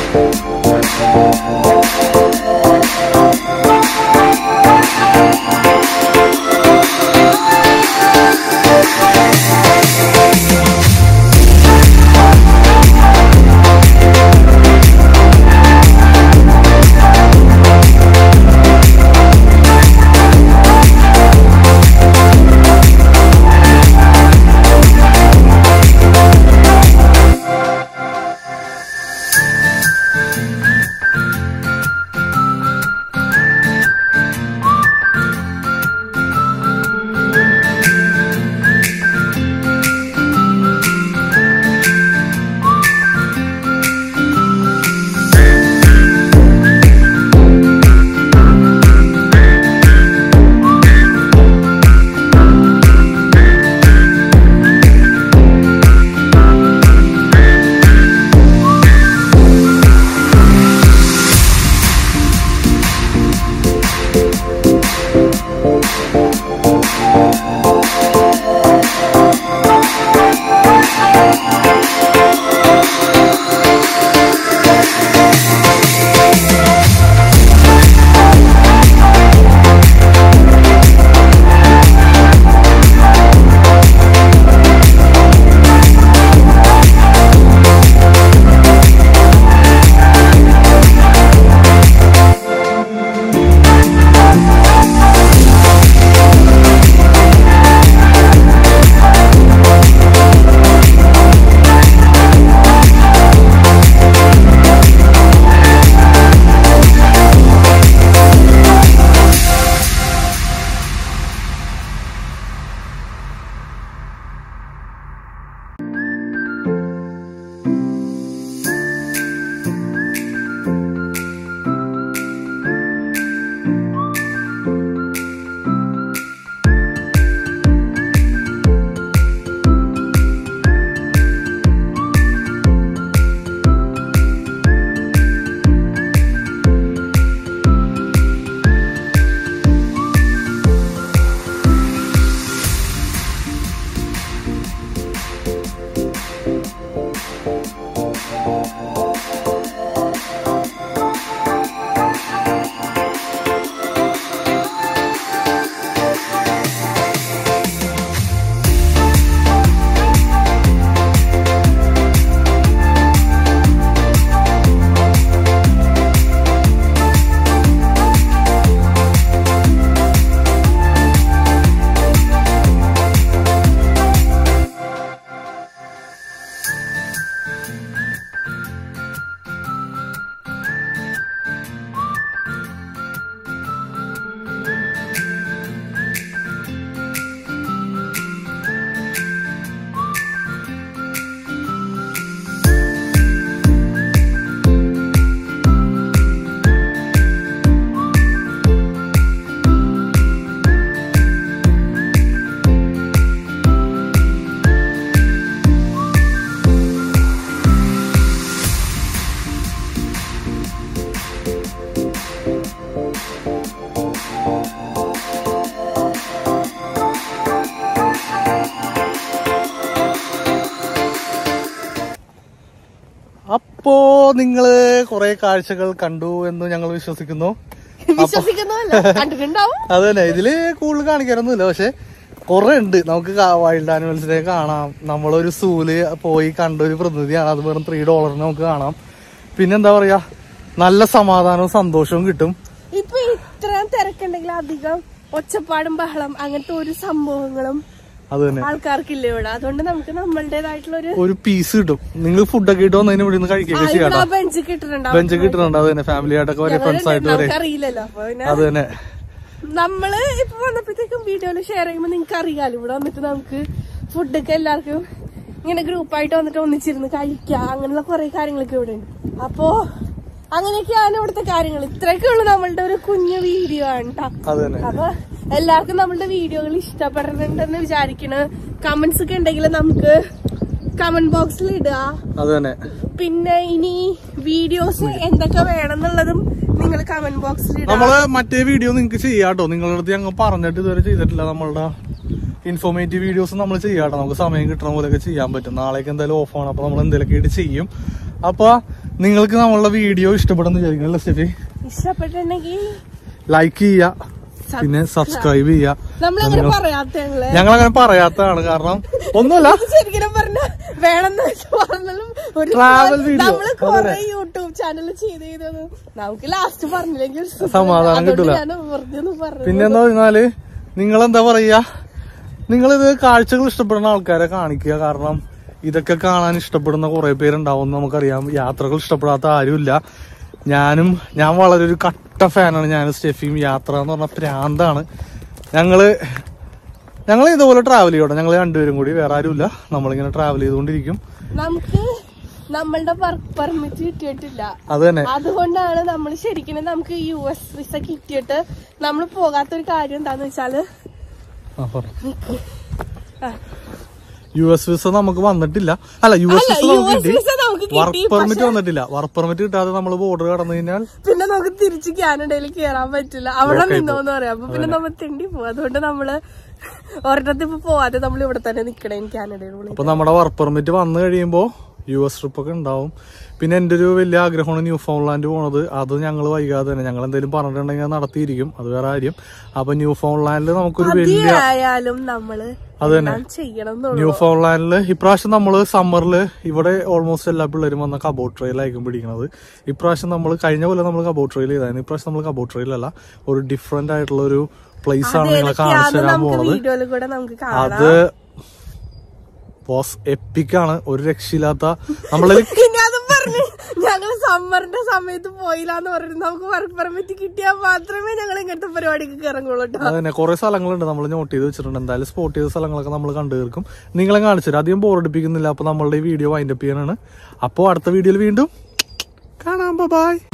അപ്പോ നിങ്ങള് കുറെ കാഴ്ചകൾ കണ്ടു എന്ന് ഞങ്ങൾ വിശ്വസിക്കുന്നു വിശ്വസിക്കുന്നതല്ല കണ്ടിട്ടുണ്ടാവും അത് തന്നെ ഇതില് കൂടുതൽ കാണിക്കാനൊന്നുമില്ല പക്ഷെ കുറെ ഉണ്ട് നമുക്ക് വൈൽഡ് ആനിമൽസിനെ കാണാം നമ്മളൊരു സൂല് പോയി കണ്ട ഒരു പ്രതിനിധിയാണ് അത് വെറും ത്രീ ഡോളറിന് നമുക്ക് കാണാം പിന്നെന്താ പറയാ നല്ല സമാധാനവും സന്തോഷവും കിട്ടും ഇപ്പൊ ഇത്രയും തിരക്കുണ്ടെങ്കിൽ അധികം ഒച്ചപ്പാടും ബഹളം അങ്ങനത്തെ ഒരു സംഭവങ്ങളും അത് തന്നെ ആൾക്കാർക്കില്ല ഇവിടെ അതുകൊണ്ട് നമുക്ക് നമ്മളുടേതായിട്ടുള്ള ഒരു ഒരു പീസ് കിട്ടും നിങ്ങൾ ഫുഡൊക്കെ ഇട്ട് വന്നതിന് ഇവിടെ നിന്ന് കഴിക്കുകയൊക്കെ ചെയ്യാട്ടോ ബെഞ്ച് കിട്ടുന്നുണ്ടാവും ബെഞ്ച് കിട്ടുന്നുണ്ട് അത് തന്നെ ഫാമിലി ആയിട്ടൊക്കെ വരെ ഫ്രണ്ട്സ് ആയിട്ട് വരെ അറിയില്ലല്ലോ അപ്പൊ പിന്നെ അത് തന്നെ നമ്മള് ഇപ്പൊ വന്നപ്പോഴത്തേക്കും വീഡിയോയില് ഷെയർ ചെയ്യുമ്പോ നിങ്ങക്ക് അറിയാലോ ഇവിടെ വന്നിട്ട് നമുക്ക് ഫുഡൊക്കെ എല്ലാവർക്കും ഇങ്ങനെ ഗ്രൂപ്പായിട്ട് വന്നിട്ട് ഒന്നിച്ചിരുന്ന് കഴിക്കാം അങ്ങനെയുള്ള കുറെ കാര്യങ്ങളൊക്കെ ഇവിടെ ഉണ്ട് അപ്പോ അങ്ങനെയൊക്കെയാണ് ഇവിടുത്തെ കാര്യങ്ങൾ ഇത്രയൊക്കെ ഉള്ളു നമ്മളുടെ ഒരു കുഞ്ഞു വീഡിയോ ആണ് ട്ടോ. അത് തന്നെ അപ്പൊ എല്ലാവർക്കും നമ്മളുടെ വീഡിയോകൾ ഇഷ്ടപ്പെടുന്നുണ്ടെന്ന് വിചാരിക്കണ് കമന്റ്സ് ഒക്കെ ഉണ്ടെങ്കിൽ നമുക്ക് കമന്റ് ബോക്സിൽ ഇടുക അത് തന്നെ പിന്നെ ഇനി വീഡിയോസ് എന്തൊക്കെ വേണം എന്നുള്ളതും നിങ്ങൾ കമന്റ് ബോക്സിൽ ഇടുക നമ്മള് മറ്റേ വീഡിയോ നിങ്ങൾക്ക് ചെയ്യാട്ടോ നിങ്ങളുടെ അടുത്ത് ഞങ്ങൾ പറഞ്ഞിട്ട് ഇതുവരെ ചെയ്തിട്ടില്ല നമ്മളുടെ ഇൻഫോർമേറ്റീവ് വീഡിയോസ് നമ്മൾ ചെയ്യാട്ടോ നമുക്ക് സമയം കിട്ടണ പോലെയൊക്കെ ചെയ്യാൻ പറ്റും നാളേക്ക് എന്തായാലും ഓഫാണ് അപ്പൊ നമ്മൾ എന്തെങ്കിലുമൊക്കെ ആയിട്ട് ചെയ്യും അപ്പൊ നിങ്ങൾക്ക് നമ്മളുടെ വീഡിയോ ഇഷ്ടപ്പെടുന്ന വിചാരിക്കണം അല്ലേ സ്റ്റെഫി ഇഷ്ടപ്പെട്ടിട്ടുണ്ടെങ്കിൽ ലൈക്ക് ചെയ്യുക പിന്നെ സബ്സ്ക്രൈബ് ചെയ്യുക നമ്മളങ്ങനെ പറയാത്ത ഞങ്ങള് ഞങ്ങൾ അങ്ങനെ പറയാത്തതാണ് കാരണം ഒന്നുമല്ല ശരിക്കും പറഞ്ഞ വേണമെന്ന് വെച്ച് പറഞ്ഞാലും ഒരു Travel video. നമ്മള് കൊറേ യൂട്യൂബ് ചാനൽ ചെയ്ത് ചെയ്തത് നമുക്ക് ലാസ്റ്റ് പറഞ്ഞില്ലെങ്കിൽ ഒരു സുഖം. സമാധാനം അതുകൊണ്ട് കിട്ടൂല. ഞാൻ വെറുതെ ഒന്ന് പറഞ്ഞത്. പിന്നെ എന്താ പറഞ്ഞാല് നിങ്ങൾ എന്താ പറയാ നിങ്ങളിത് കാഴ്ചകൾ ഇഷ്ടപ്പെടുന്ന ആൾക്കാരെ കാണിക്കുക കാരണം ഇതൊക്കെ കാണാൻ ഇഷ്ടപ്പെടുന്ന കുറെ പേരുണ്ടാവും എന്ന് നമുക്കറിയാം യാത്രകൾ ഇഷ്ടപ്പെടാത്ത ആരുമില്ല ഞാനും ഞാൻ വളരെ ഒരു കട്ട ഫാനാണ് ഞാൻ സ്റ്റെഫിയും യാത്ര എന്ന് പറഞ്ഞ പ്രാന്താണ് ഞങ്ങള് ഞങ്ങൾ ഇതുപോലെ ട്രാവൽ ചെയ്യോട്ടെ ഞങ്ങൾ രണ്ടുപേരും കൂടി വേറെ ആരുമില്ല നമ്മളിങ്ങനെ ട്രാവൽ ചെയ്തുകൊണ്ടിരിക്കും നമുക്ക് നമ്മളുടെ വർക്ക് പെർമിറ്റ് കിട്ടിയിട്ടില്ല അത് തന്നെ അതുകൊണ്ടാണ് നമ്മൾ ശരിക്കും നമുക്ക് യു എസ് വിസ കിട്ടിയിട്ട് നമ്മൾ പോകാത്തൊരു കാര്യം എന്താന്ന് വെച്ചാല് ആ, പറ. ആ. യു എസ് വിസ നമുക്ക് വന്നിട്ടില്ല അല്ല യു എസ് അല്ല, വിസ നമുക്ക് US കിട്ടി വിസ നമുക്ക് കിട്ടി, വർക്ക് പെർമിറ്റ് വന്നിട്ടില്ല വർക്ക് പെർമിറ്റ് കിട്ടാതെ നമ്മൾ ബോർഡർ കടന്നു കഴിഞ്ഞാൽ പിന്നെ നമുക്ക് തിരിച്ച് കാനഡയിൽ കയറാൻ പറ്റില്ല അവിടെ നിന്നോന്ന് പറയാം അപ്പൊ പിന്നെ നമ്മൾ തെണ്ടി പോകും അതുകൊണ്ട് നമ്മള് ഒരിടത്ത് ഇപ്പൊ പോവാതെ നമ്മൾ ഇവിടെ തന്നെ നിക്കണേ കാനഡയിൽ വിളി അപ്പൊ നമ്മുടെ വർക്ക് പെർമിറ്റ് വന്നു കഴിയുമ്പോ യു എസ് ട്രിപ്പ് ഒക്കെ ഉണ്ടാവും പിന്നെ എൻ്റെ ഒരു വലിയ ആഗ്രഹമാണ് ന്യൂ ഫോൺലാൻഡ് പോണത് അത് ഞങ്ങൾ വൈകാതെ തന്നെ ഞങ്ങൾ എന്തെങ്കിലും പറഞ്ഞിട്ടുണ്ടെങ്കിൽ അത് നടത്തിയിരിക്കും അത് വേറെ കാര്യം അപ്പൊ ന്യൂ ഫോൺലാൻഡിൽ നമുക്കൊരു വലിയ ആയാലും നമ്മള് അത് തന്നെ എല്ലാം ചെയ്യണം എന്നുള്ളൂ ന്യൂ ഫോൺലാൻഡിൽ ഇപ്രാവശ്യം നമ്മൾ സമ്മറിൽ ഇവിടെ ഓൾമോസ്റ്റ് എല്ലാ പിള്ളേരും വന്ന കബോട്ട് ട്രെയിലായിരിക്കും പിടിക്കുന്നത് ഇപ്രാവശ്യം നമ്മൾ കഴിഞ്ഞ പോലെ നമ്മൾ കബോട്ട് ട്രെയിൽ ചെയ്തായിരുന്നു ഇപ്രാവശ്യം നമ്മൾ കബോട്ട് ട്രെയിലല്ല ഒരു ഡിഫറെന്റ് ആയിട്ടുള്ള ഒരു പ്ലേസ് ആണ് നിങ്ങളെ കാണിച്ചു അത് തരാൻ നമുക്ക് പോണത് വീഡിയോയിൽ കൂടെ നമുക്ക് കാണാം അത് ബോസ് എപ്പിക്കാണ് ഒരു രക്ഷയില്ലാത്ത നമ്മളിൽ പിന്നെ അത് പറഞ്ഞ് ഞങ്ങള് സമ്മറിന്റെ സമയത്ത് പോയില്ല എന്ന് പറഞ്ഞു നമുക്ക് വർക്ക് പെർമിറ്റ് കിട്ടിയാൽ മാത്രമേ ഞങ്ങൾ ഇങ്ങനത്തെ പരിപാടിക്ക് ഇറങ്ങുള്ളൂ കേട്ടോ അതന്നെ കുറെ സ്ഥലങ്ങളുണ്ട് നമ്മൾ നോട്ട് ചെയ്ത് വെച്ചിട്ടുണ്ട് എന്തായാലും സ്പോട്ട് ചെയ്ത സ്ഥലങ്ങളൊക്കെ നമ്മൾ കണ്ടു തീർക്കും നിങ്ങളെ കാണിച്ചു തരാം അധികം ബോറടിപ്പിക്കുന്നില്ല അപ്പൊ നമ്മളുടെ ഈ വീഡിയോ വൈൻഡപ്പ് ചെയ്യാനാണ് അപ്പോൾ അടുത്ത വീഡിയോയിൽ വീണ്ടും കാണാം ബൈ